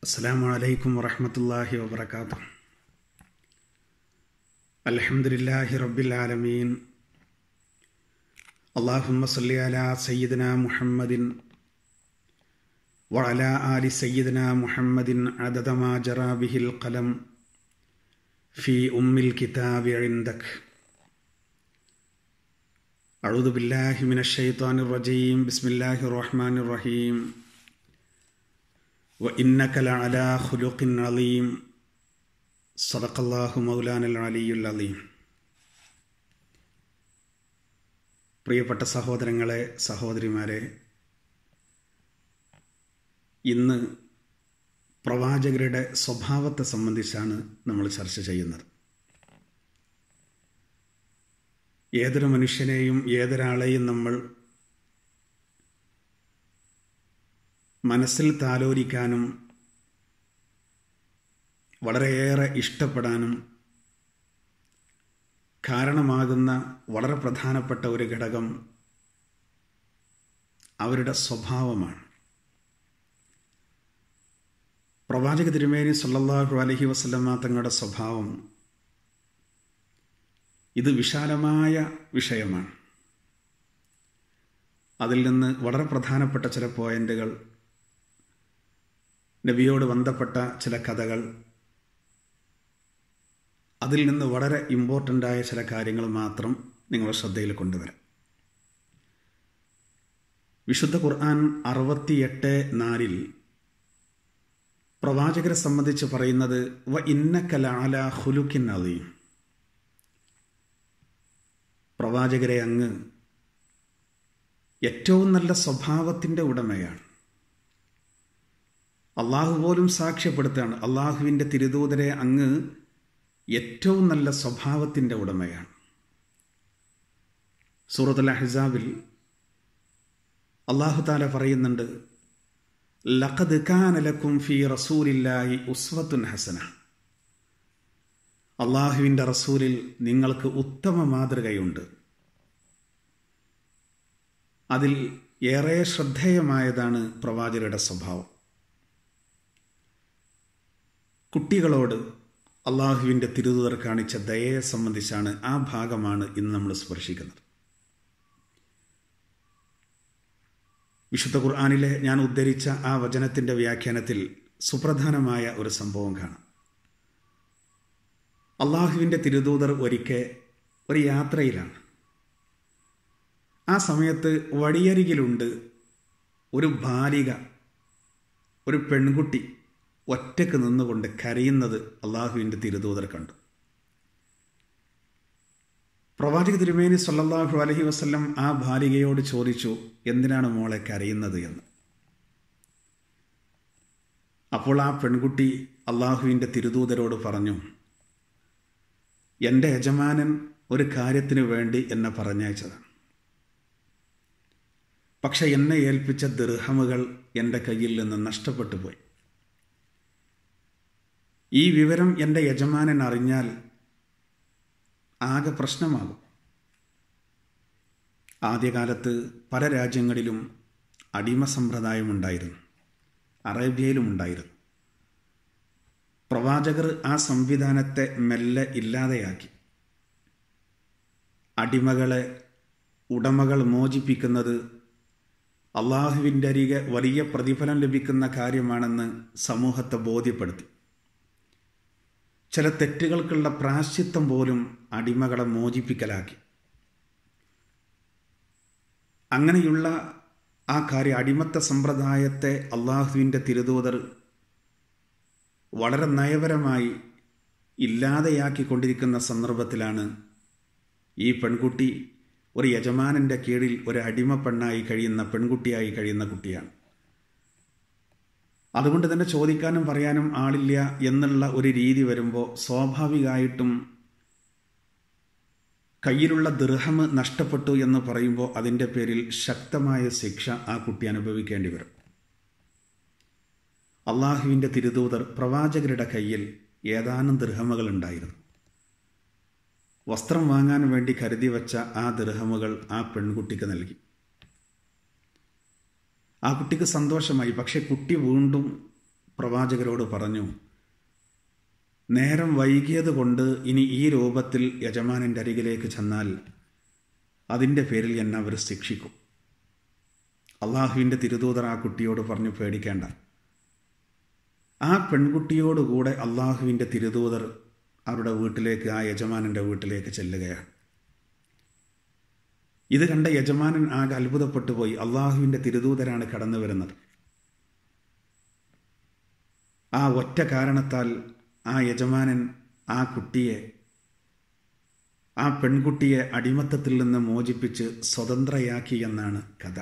السلام عليكم ورحمة الله وبركاته الحمد لله رب العالمين اللهم صل على سيدنا محمد وعلى آل سيدنا محمد عدد ما جرى به القلم في أم الكتاب عندك أعوذ بالله من الشيطان الرجيم بسم الله الرحمن الرحيم وإنك لعلى خلق عظيم صدق الله مولانا العلي العظيم പ്രിയപ്പെട്ട സഹോദരങ്ങളെ സഹോദരിമാരെ ഇന്ന് പ്രവാചകരുടെ സ്വഭാവത്തെ സംബന്ധിച്ചാണ് നമ്മൾ ചർച്ച ചെയ്യുന്നത് ഏതൊരു മനുഷ്യനെയും ഏതൊരാളെയും നമ്മൾ മനസ്സിൽ താലോലിക്കാനും വളരെയേറെ ഇഷ്ടപ്പെടാനും കാരണമാകുന്ന വളരെ പ്രധാനപ്പെട്ട ഒരു ഘടകം അവരുടെ സ്വഭാവമാണ് പ്രവാചക തിരുമേനി സല്ലല്ലാഹു അലഹി വസ്ലമ തങ്ങളുടെ സ്വഭാവം ഇത് വിശാലമായ വിഷയമാണ് അതിൽ നിന്ന് വളരെ പ്രധാനപ്പെട്ട ചില പോയിന്റുകൾ നബിയോട് ബന്ധപ്പെട്ട ചില കഥകൾ അതിൽ നിന്ന് വളരെ ഇമ്പോർട്ടൻ്റായ ചില കാര്യങ്ങൾ മാത്രം നിങ്ങളുടെ ശ്രദ്ധയിൽ കൊണ്ടുവരാം വിശുദ്ധ ഖുർആൻ അറുപത്തിയെട്ട് നാലിൽ പ്രവാചകരെ സംബന്ധിച്ച് പറയുന്നത് വ ഇന്നക്കലാല ഹുലുക്കിൻ അലീം പ്രവാചകരെ അങ്ങ് ഏറ്റവും നല്ല സ്വഭാവത്തിൻ്റെ ഉടമയാണ് അള്ളാഹു പോലും സാക്ഷ്യപ്പെടുത്തുകയാണ് അള്ളാഹുവിൻ്റെ തിരുദൂതരെ അങ്ങ് ഏറ്റവും നല്ല സ്വഭാവത്തിൻ്റെ ഉടമയാണ് സൂറത്തുൽ അഹ്സാബിൽ അള്ളാഹു താല പറയുന്നുണ്ട് ലഖദ് കാനലക്കും ഫി റസൂലില്ലാഹി ഉസ്വത്തുൻ ഹസന അള്ളാഹുവിൻ്റെ റസൂലിൽ നിങ്ങൾക്ക് ഉത്തമ മാതൃകയുണ്ട് അതിൽ ഏറെ ശ്രദ്ധേയമായതാണ് പ്രവാചകരുടെ സ്വഭാവം കുട്ടികളോട് അള്ളാഹുവിൻ്റെ തിരുതുതർ കാണിച്ച ദയയെ സംബന്ധിച്ചാണ് ആ ഭാഗമാണ് ഇന്ന് നമ്മൾ സ്പർശിക്കുന്നത് വിശുദ്ധ ഖുർആാനിലെ ഞാൻ ഉദ്ധരിച്ച ആ വചനത്തിൻ്റെ വ്യാഖ്യാനത്തിൽ സുപ്രധാനമായ ഒരു സംഭവം കാണാം അള്ളാഹുവിൻ്റെ തിരുദൂതർ ഒരിക്കൽ ഒരു യാത്രയിലാണ് ആ സമയത്ത് വഴിയരികിലുണ്ട് ഒരു ബാലിക ഒരു പെൺകുട്ടി ഒറ്റക്ക് നിന്നുകൊണ്ട് കരയുന്നത് അള്ളാഹുവിൻ്റെ തിരുദൂതർ കണ്ടു പ്രവാചക തിരുമേനി സല്ലല്ലാഹു അലഹി വസ്ല്ലം ആ ബാലികയോട് ചോദിച്ചു എന്തിനാണ് മോളെ കരയുന്നത് എന്ന് അപ്പോൾ ആ പെൺകുട്ടി അള്ളാഹുവിൻ്റെ തിരുദൂതരോട് പറഞ്ഞു എൻ്റെ യജമാനൻ ഒരു കാര്യത്തിനു വേണ്ടി എന്നെ പറഞ്ഞയച്ചതാണ് പക്ഷെ എന്നെ ഏൽപ്പിച്ച ദീർഹമുകൾ എൻ്റെ കയ്യിൽ നിന്ന് നഷ്ടപ്പെട്ടു പോയി ഈ വിവരം എൻ്റെ യജമാനൻ അറിഞ്ഞാൽ ആകെ പ്രശ്നമാകും ആദ്യകാലത്ത് പല രാജ്യങ്ങളിലും അടിമ സമ്പ്രദായമുണ്ടായിരുന്നു അറേബ്യയിലും ഉണ്ടായിരുന്നു പ്രവാചകർ ആ സംവിധാനത്തെ മെല്ലെ ഇല്ലാതെയാക്കി അടിമകളെ ഉടമകൾ മോചിപ്പിക്കുന്നത് അള്ളാഹുവിൻ്റെ അരികെ വലിയ പ്രതിഫലം ലഭിക്കുന്ന കാര്യമാണെന്ന് സമൂഹത്തെ ബോധ്യപ്പെടുത്തി ചില തെറ്റുകൾക്കുള്ള പ്രാശ്ചിത്വം പോലും അടിമകളെ മോചിപ്പിക്കലാക്കി അങ്ങനെയുള്ള ആ കാര്യം അടിമത്ത സമ്പ്രദായത്തെ അള്ളാഹുവിൻ്റെ തിരുതൂതർ വളരെ നയപരമായി ഇല്ലാതെയാക്കിക്കൊണ്ടിരിക്കുന്ന സന്ദർഭത്തിലാണ് ഈ പെൺകുട്ടി ഒരു യജമാനൻ്റെ കീഴിൽ ഒരു അടിമ പെണ്ണായി കഴിയുന്ന പെൺകുട്ടിയായി കഴിയുന്ന കുട്ടിയാണ് അതുകൊണ്ട് തന്നെ ചോദിക്കാനും പറയാനും ആളില്ല എന്നുള്ള ഒരു രീതി വരുമ്പോൾ സ്വാഭാവികമായിട്ടും കയ്യിലുള്ള ദൃഹം നഷ്ടപ്പെട്ടു എന്ന് പറയുമ്പോൾ അതിൻ്റെ പേരിൽ ശക്തമായ ശിക്ഷ ആ കുട്ടി അനുഭവിക്കേണ്ടി വരും അള്ളാഹുവിൻ്റെ തിരുദൂതർ പ്രവാചകരുടെ കയ്യിൽ ഏതാനും ദൃഹമുകൾ ഉണ്ടായിരുന്നു വസ്ത്രം വാങ്ങാൻ വേണ്ടി കരുതി വച്ച ആ ദൃഹമുകൾ ആ പെൺകുട്ടിക്ക് നൽകി ആ കുട്ടിക്ക് സന്തോഷമായി പക്ഷെ കുട്ടി വീണ്ടും പ്രവാചകരോട് പറഞ്ഞു നേരം വൈകിയത് കൊണ്ട് ഇനി ഈ രൂപത്തിൽ യജമാനൻ്റെ അരികിലേക്ക് ചെന്നാൽ അതിൻ്റെ പേരിൽ എന്നെ അവർ ശിക്ഷിക്കും അള്ളാഹുവിൻ്റെ തിരുതൂതർ ആ കുട്ടിയോട് പറഞ്ഞു പേടിക്കേണ്ട ആ പെൺകുട്ടിയോടുകൂടെ അള്ളാഹുവിൻ്റെ തിരുതൂതർ അവരുടെ വീട്ടിലേക്ക് ആ യജമാനൻ്റെ വീട്ടിലേക്ക് ചെല്ലുകയാണ് ഇത് കണ്ട യജമാനൻ ആകെ അത്ഭുതപ്പെട്ടു പോയി അള്ളാഹുവിൻ്റെ തിരുതൂതരാണ് കടന്നു വരുന്നത് ആ ഒറ്റ കാരണത്താൽ ആ യജമാനൻ ആ കുട്ടിയെ ആ പെൺകുട്ടിയെ അടിമത്തത്തിൽ നിന്ന് മോചിപ്പിച്ച് സ്വതന്ത്രയാക്കി എന്നാണ് കഥ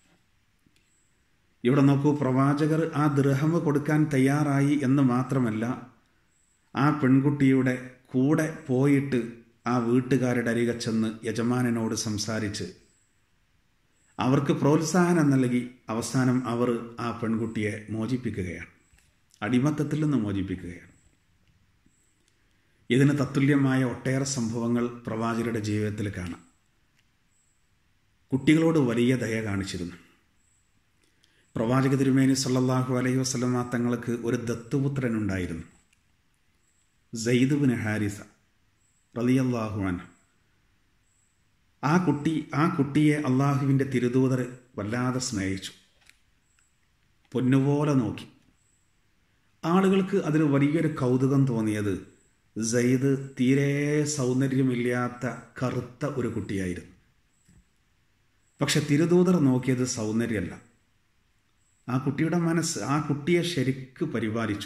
ഇവിടെ നോക്കൂ പ്രവാചകർ ആ ദൃഹമ് കൊടുക്കാൻ തയ്യാറായി എന്ന് മാത്രമല്ല ആ പെൺകുട്ടിയുടെ കൂടെ പോയിട്ട് ആ വീട്ടുകാരുടെ അരികെ ചെന്ന് യജമാനനോട് സംസാരിച്ച് അവർക്ക് പ്രോത്സാഹനം നൽകി അവസാനം അവർ ആ പെൺകുട്ടിയെ മോചിപ്പിക്കുകയാണ് അടിമത്തത്തിൽ നിന്ന് മോചിപ്പിക്കുകയാണ് ഇതിന് തത്തുല്യമായ ഒട്ടേറെ സംഭവങ്ങൾ പ്രവാചകരുടെ ജീവിതത്തിൽ കാണാം കുട്ടികളോട് വലിയ ദയ കാണിച്ചിരുന്നു പ്രവാചക തിരുമേനി സല്ലല്ലാഹു അലൈഹി വസല്ലമ തങ്ങൾക്ക് ഒരു ദത്തുപുത്രനുണ്ടായിരുന്നു സെയ്ദുബിന് ഹാരിസ റലിയല്ലാഹു അൻ ആ കുട്ടി ആ കുട്ടിയെ അള്ളാഹുവിൻ്റെ തിരുദൂതർ വല്ലാതെ സ്നേഹിച്ചു പൊന്നുപോലെ നോക്കി ആളുകൾക്ക് അതിന് വലിയൊരു കൗതുകം തോന്നിയത് സെയ്ദ് തീരെ സൗന്ദര്യമില്ലാത്ത കറുത്ത ഒരു കുട്ടിയായിരുന്നു പക്ഷെ തിരുദൂതർ നോക്കിയത് സൗന്ദര്യമല്ല ആ കുട്ടിയുടെ മനസ്സ് ആ കുട്ടിയെ ശരിക്ക് പരിപാലിച്ചു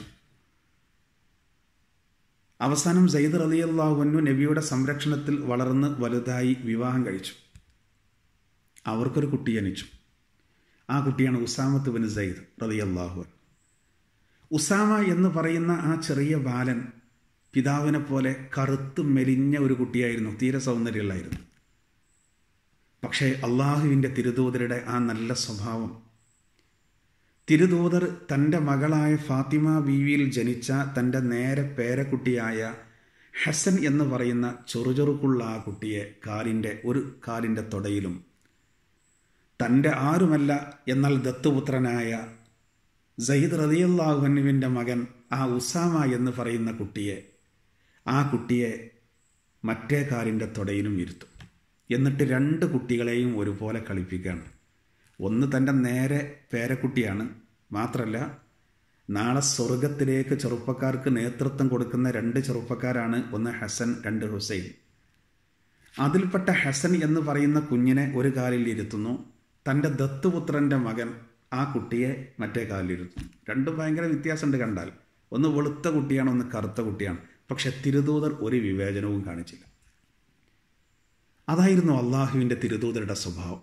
അവസാനം സയ്യിദ് അലി അള്ളാഹുനു നബിയുടെ സംരക്ഷണത്തിൽ വളർന്ന് വലുതായി വിവാഹം കഴിച്ചു അവർക്കൊരു കുട്ടി ജനിച്ചു ആ കുട്ടിയാണ് ഉസാമത്ത് ബിൻ സയ്യിദ് റലി അള്ളാഹുൻ ഉസാമ എന്ന് പറയുന്ന ആ ചെറിയ ബാലൻ പിതാവിനെ പോലെ കറുത്ത് മെലിഞ്ഞ ഒരു കുട്ടിയായിരുന്നു തീരെ സൗന്ദര്യമുള്ളായിരുന്നു പക്ഷേ അള്ളാഹുവിൻ്റെ തിരുദൂതരുടെ ആ നല്ല സ്വഭാവം തിരുദൂതർ തൻ്റെ മകളായ ഫാത്തിമ ബീവിയിൽ ജനിച്ച തൻ്റെ നേരെ പേരക്കുട്ടിയായ ഹസൻ എന്ന് പറയുന്ന ചെറുചെറുക്കുള്ള ആ കുട്ടിയെ കാലിൻ്റെ ഒരു കാലിൻ്റെ തൊടയിലും തൻ്റെ ആരുമല്ല എന്നാൽ ദത്തുപുത്രനായ സയ്യിദ് റതിയല്ലാഹുവിൻ്റെ മകൻ ആ ഉസാമ എന്ന് പറയുന്ന കുട്ടിയെ ആ കുട്ടിയെ മറ്റേ കാലിൻ്റെ തൊടയിലും ഇരുത്തും എന്നിട്ട് രണ്ട് കുട്ടികളെയും ഒരുപോലെ കളിപ്പിക്കുകയാണ് ഒന്ന് തൻ്റെ നേരെ പേരക്കുട്ടിയാണ് മാത്രമല്ല നാളെ സ്വർഗത്തിലേക്ക് ചെറുപ്പക്കാർക്ക് നേതൃത്വം കൊടുക്കുന്ന രണ്ട് ചെറുപ്പക്കാരാണ് ഒന്ന് ഹസൻ രണ്ട് ഹുസൈൻ അതിൽപ്പെട്ട ഹസൻ എന്ന് പറയുന്ന കുഞ്ഞിനെ ഒരു കാലിൽ ഇരുത്തുന്നു തൻ്റെ ദത്തുപുത്രൻ്റെ മകൻ ആ കുട്ടിയെ മറ്റേ കാലിലിരുത്തുന്നു രണ്ടും ഭയങ്കര വ്യത്യാസമുണ്ട് കണ്ടാൽ ഒന്ന് വെളുത്ത കുട്ടിയാണ് ഒന്ന് കറുത്ത കുട്ടിയാണ് പക്ഷെ തിരുദൂതർ ഒരു വിവേചനവും കാണിച്ചില്ല അതായിരുന്നു അള്ളാഹുവിൻ്റെ തിരുദൂതരുടെ സ്വഭാവം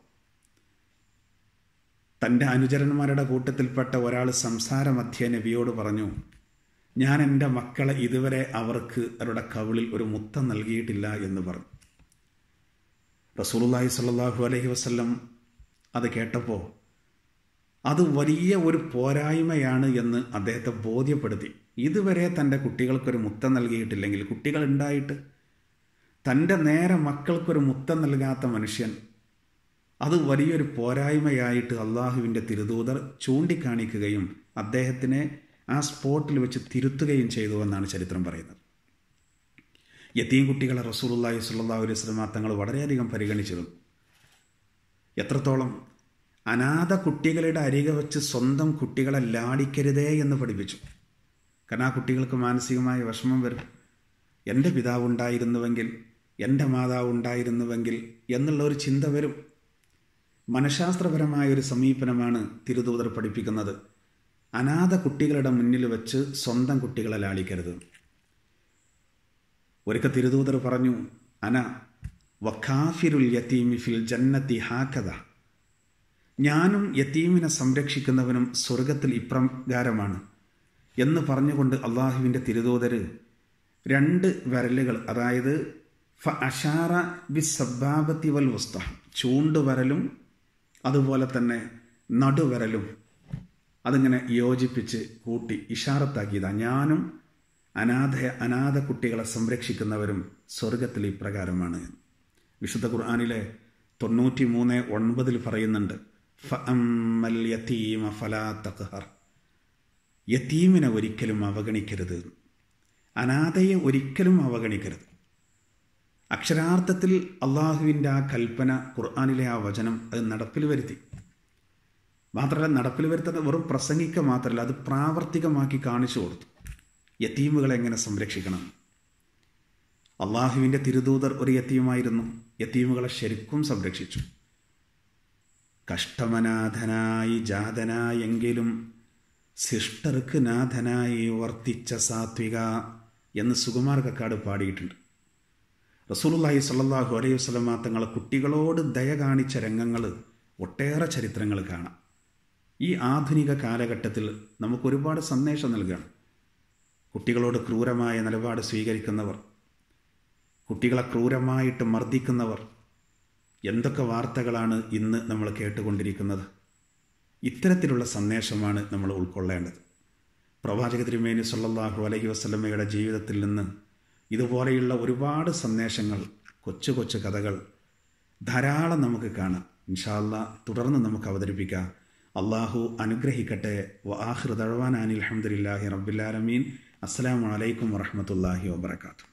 തൻ്റെ അനുചരന്മാരുടെ കൂട്ടത്തിൽപ്പെട്ട ഒരാൾ സംസാരമധ്യ നബിയോട് പറഞ്ഞു ഞാൻ എൻ്റെ മക്കളെ ഇതുവരെ അവർക്ക് അവരുടെ കവിളിൽ ഒരു മുത്തം നൽകിയിട്ടില്ല എന്ന് പറഞ്ഞു റസൂലുള്ളാഹി സ്വല്ലല്ലാഹു അലൈഹി വസല്ലം അത് കേട്ടപ്പോൾ അത് വലിയ ഒരു പോരായ്മയാണ് എന്ന് അദ്ദേഹത്തെ ബോധ്യപ്പെടുത്തി ഇതുവരെ തൻ്റെ കുട്ടികൾക്കൊരു മുത്തം നൽകിയിട്ടില്ലെങ്കിൽ കുട്ടികൾ ഉണ്ടായിട്ട് തൻ്റെ നേരെ മക്കൾക്കൊരു മുത്തം നൽകാത്ത മനുഷ്യൻ അത് വലിയൊരു പോരായ്മയായിട്ട് അള്ളാഹുവിൻ്റെ തിരുദൂതർ ചൂണ്ടിക്കാണിക്കുകയും അദ്ദേഹത്തിനെ ആ സ്പോട്ടിൽ വെച്ച് തിരുത്തുകയും ചെയ്തു എന്നാണ് ചരിത്രം പറയുന്നത് യത്തീം കുട്ടികളെ റസൂലുള്ളാഹി സ്വല്ലല്ലാഹു അലൈഹി വസല്ലം തങ്ങൾ വളരെയധികം പരിഗണിച്ചിരുന്നു എത്രത്തോളം അനാഥ കുട്ടികളുടെ അരികെ വെച്ച് സ്വന്തം കുട്ടികളെ ലാടിക്കരുതേ എന്ന് പഠിപ്പിച്ചു കാരണം ആ കുട്ടികൾക്ക് മാനസികമായ വിഷമം വരും എൻ്റെ പിതാവ് ഉണ്ടായിരുന്നുവെങ്കിൽ എൻ്റെ മാതാവ് ഉണ്ടായിരുന്നുവെങ്കിൽ എന്നുള്ള ഒരു ചിന്ത വരും മനഃശാസ്ത്രപരമായ ഒരു സമീപനമാണ് തിരുദൂതർ പഠിപ്പിക്കുന്നത് അനാഥ കുട്ടികളുടെ മുന്നിൽ വെച്ച് സ്വന്തം കുട്ടികളെ ലാളിക്കരുത് ഒരിക്കൽ തിരുദൂതർ പറഞ്ഞു അന വഖാഫിറുൽ യത്തീമി ഫിൽ ജന്നത്തി ഹാക്കഥ ഞാനും യത്തീമിനെ സംരക്ഷിക്കുന്നവനും സ്വർഗത്തിൽ ഇപ്രകാരമാണ് എന്ന് പറഞ്ഞുകൊണ്ട് അള്ളാഹുവിൻ്റെ തിരുദൂതർ രണ്ട് വിരലുകൾ അതായത് ഫ അഷാറ ബി സബ്ബാബത്തി വൽ വസ്ത ചൂണ്ടുവരലും അതുപോലെ തന്നെ നടുവിരലും അതിങ്ങനെ യോജിപ്പിച്ച് കൂട്ടി ഇഷാറത്താക്കിയതാണ് ഞാനും അനാഥ അനാഥ കുട്ടികളെ സംരക്ഷിക്കുന്നവരും സ്വർഗത്തിൽ ഇപ്രകാരമാണ് വിശുദ്ധ ഖുർആാനിലെ തൊണ്ണൂറ്റി മൂന്ന് ഒൻപതിൽ പറയുന്നുണ്ട് ഫഅമ്മൽ യതീമ ഫലാ തഖ്ഹർ യത്തീമിനെ ഒരിക്കലും അവഗണിക്കരുത് അനാഥയെ ഒരിക്കലും അവഗണിക്കരുത് അക്ഷരാർത്ഥത്തിൽ അള്ളാഹുവിൻ്റെ ആ കൽപ്പന ഖുർആാനിലെ ആ വചനം അത് നടപ്പിൽ വരുത്തി മാത്രമല്ല നടപ്പിൽ വരുത്തുന്ന വെറും പ്രസംഗിക്കുക മാത്രമല്ല അത് പ്രാവർത്തികമാക്കി കാണിച്ചു കൊടുത്തു യത്തീമുകളെ എങ്ങനെ സംരക്ഷിക്കണം അള്ളാഹുവിൻ്റെ തിരുദൂതർ ഒരു യത്തീമായിരുന്നു യത്തീമുകളെ ശരിക്കും സംരക്ഷിച്ചു കഷ്ടമനാഥനായി ജാതനായെങ്കിലും ശിഷ്ടർക്ക് നാഥനായി വർത്തിച്ച സാത്വിക എന്ന് സുകുമാർ കക്കാട് പാടിയിട്ടുണ്ട് റസൂലുള്ളാഹി സ്വല്ലല്ലാഹു അലൈഹി വസല്ലമ തങ്ങളെ കുട്ടികളോട് ദയ കാണിച്ച രംഗങ്ങൾ ഒട്ടേറെ ചരിത്രങ്ങൾ കാണാം ഈ ആധുനിക കാലഘട്ടത്തിൽ നമുക്ക് ഒരുപാട് സന്ദേശം നൽകുകയാണ് കുട്ടികളോട് ക്രൂരമായ നിലപാട് സ്വീകരിക്കുന്നവർ കുട്ടികളെ ക്രൂരമായിട്ട് മർദ്ദിക്കുന്നവർ എന്തൊക്കെ വാർത്തകളാണ് ഇന്ന് നമ്മൾ കേട്ടുകൊണ്ടിരിക്കുന്നത് ഇത്തരത്തിലുള്ള സന്ദേശമാണ് നമ്മൾ ഉൾക്കൊള്ളേണ്ടത് പ്രവാചക തിരുമേനി സല്ലല്ലാഹു അലൈഹി വസല്ലമയുടെ ജീവിതത്തിൽ നിന്ന് ഇതുപോലെയുള്ള ഒരുപാട് സന്ദേശങ്ങൾ കൊച്ചു കൊച്ചു കഥകൾ ധാരാളം നമുക്ക് കാണാം ഇൻഷാല്ല തുടർന്ന് നമുക്ക് അവതരിപ്പിക്കാം അള്ളാഹു അനുഗ്രഹിക്കട്ടെ വആഖിർ ദഴവാൻ അനിൽ അഹമ്മദില്ലാഹി റബ്ബിലാലമീൻ അസ്സലാമു അലൈക്കും വറഹമത്തല്ലാഹി വബർക്കാത്തു